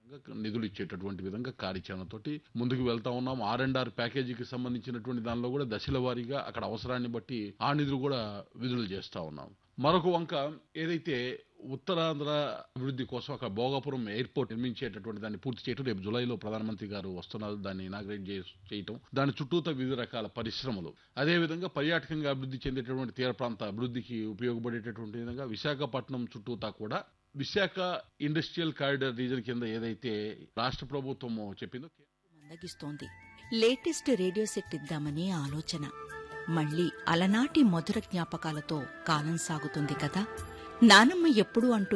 నిధులు ఇచ్చేటటువంటి విధంగా కార్యాచరణతోటి ముందుకు వెళ్తా ఉన్నాం ఆర్ అండ్ ఆర్ ప్యాకేజీకి సంబంధించినటువంటి దానిలో కూడా దశల వారీగా అక్కడ అవసరాన్ని బట్టి ఆ నిధులు కూడా విడుదల చేస్తా ఉన్నాం మరొక వంక ఏదైతే ఉత్తరాంధ్ర అభివృద్ధి కోసం అక్కడ భోగాపురం ఎయిర్పోర్ట్ నిర్మించేటటువంటి దాన్ని పూర్తి చేయటం రేపు జులైలో ప్రధానమంత్రి గారు వస్తున్నారు దాన్ని ఇనాగ్రేట్ చేయటం దాని చుట్టూతో వివిధ రకాల పరిశ్రమలు అదేవిధంగా పర్యాటకంగా అభివృద్ధి చెందేటటువంటి తీర ప్రాంత అభివృద్ధికి ఉపయోగపడేటటువంటి విధంగా విశాఖపట్నం చుట్టూతా కూడా విశాఖ ఇండస్ట్రియల్ కారిడార్ రీజన్ కింద ఏదైతే రాష్ట్ర ప్రభుత్వం చెప్పిందో మందగిస్తోంది లేటెస్ట్ రేడియో సెట్ ఇద్దామనే ఆలోచన మళ్ళీ అలనాటి మధుర జ్ఞాపకాలతో కాలం సాగుతుంది కదా నానమ్మ ఎప్పుడూ అంటూ